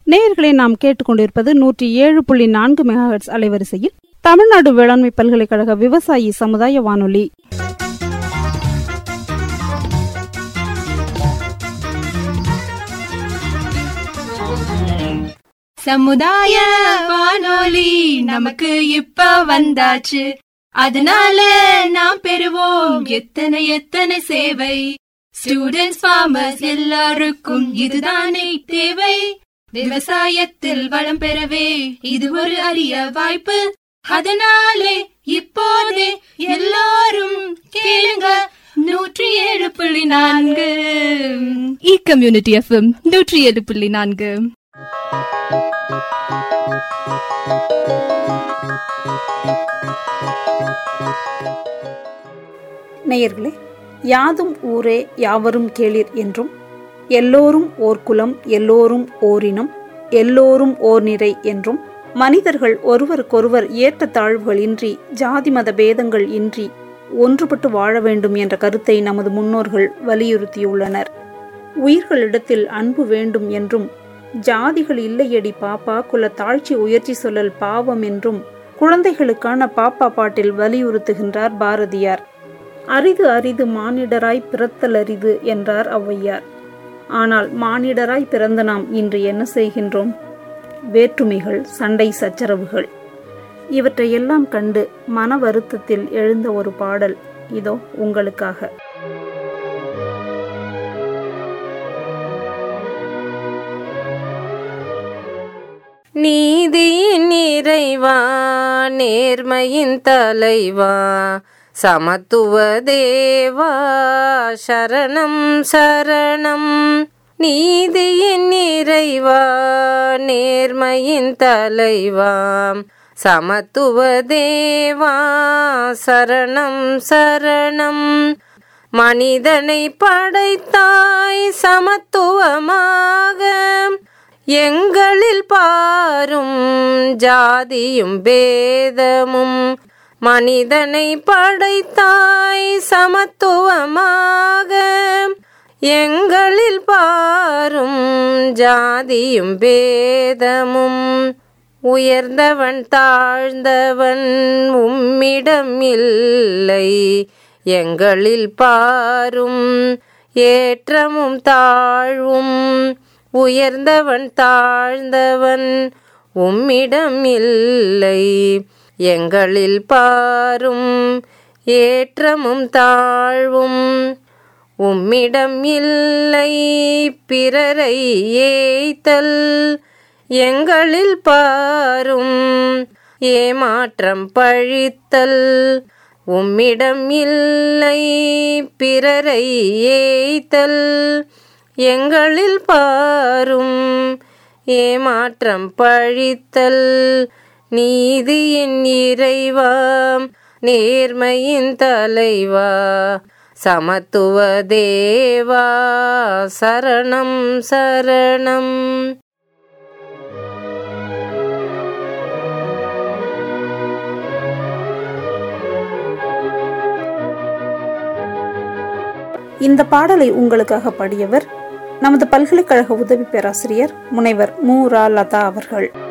நேயர்களை நாம் கேட்டுக்கொண்டிருப்பது நூற்றி ஏழு புள்ளி நான்கு மெகாஹெட்ஸ் அலைவரிசையில் தமிழ்நாடு வேளாண்மை பல்கலைக்கழக விவசாயி சமுதாய வானொலி சமுதாய வானொலி நமக்கு இப்ப வந்தாச்சு அதனால நாம் பெறுவோம் எத்தனை எத்தனை சேவை ஸ்டூடெண்ட்ஸ் ஃபார்மர்ஸ் எல்லாருக்கும் இதுதானே தேவை விவசாயத்தில் வளம் பெறவே இது ஒரு அரிய வாய்ப்பு அதனாலே இப்போதே எல்லாரும் கேளுங்க நூற்றி ஏழு புள்ளி நான்கு இ கம்யூனிட்டி எஃப்எம் நூற்றி ஏழு புள்ளி நான்கு நேயர்களே யாதும் ஊரே யாவரும் கேளிர் என்றும் எல்லோரும் ஓர் குலம் எல்லோரும் ஓரினம் எல்லோரும் ஓர் நிறை என்றும் மனிதர்கள் ஒருவருக்கொருவர் ஏற்ற தாழ்வுகள் இன்றி ஜாதி மத பேதங்கள் இன்றி ஒன்றுபட்டு வாழ வேண்டும் என்ற கருத்தை நமது முன்னோர்கள் வலியுறுத்தியுள்ளனர் உயிர்களிடத்தில் அன்பு வேண்டும் என்றும் ஜாதிகள் இல்லையடி பாப்பா குல தாழ்ச்சி உயர்ச்சி சொல்லல் பாவம் என்றும் குழந்தைகளுக்கான பாப்பா பாட்டில் வலியுறுத்துகின்றார் பாரதியார் அரிது அரிது மானிடராய் பிறத்தல் அரிது என்றார் ஔவையார் ஆனால் மானிடராய் பிறந்த நாம் இன்று என்ன செய்கின்றோம் வேற்றுமைகள் சண்டை சச்சரவுகள் இவற்றையெல்லாம் கண்டு மன வருத்தத்தில் எழுந்த ஒரு பாடல் இதோ உங்களுக்காக நீதியின் நிறைவா நேர்மையின் தலைவா சமத்துவ தேவா சரணம் சரணம் நீதியின் நிறைவா நேர்மையின் தலைவா சமத்துவ தேவா சரணம் சரணம் மனிதனை படைத்தாய் சமத்துவமாக எங்களில் பாரும் ஜாதியும் பேதமும் மனிதனை படைத்தாய் சமத்துவமாக எங்களில் பாரும் ஜாதியும் பேதமும் உயர்ந்தவன் தாழ்ந்தவன் உம்மிடம் இல்லை எங்களில் பாரும் ஏற்றமும் தாழ்வும் உயர்ந்தவன் தாழ்ந்தவன் உம்மிடம் இல்லை எங்களில் பாரும் ஏற்றமும் தாழ்வும் உம்மிடம் இல்லை பிறரை ஏய்த்தல் எங்களில் பாரும் ஏமாற்றம் பழித்தல் உம்மிடம் இல்லை பிறரை ஏய்த்தல் எங்களில் பாரும் ஏமாற்றம் பழித்தல் நீதியின் இறைவா நேர்மையின் தலைவா சமத்துவ தேவா சரணம் சரணம் இந்த பாடலை உங்களுக்காக பாடியவர் நமது பல்கலைக்கழக உதவி பேராசிரியர் முனைவர் மு ரா லதா அவர்கள்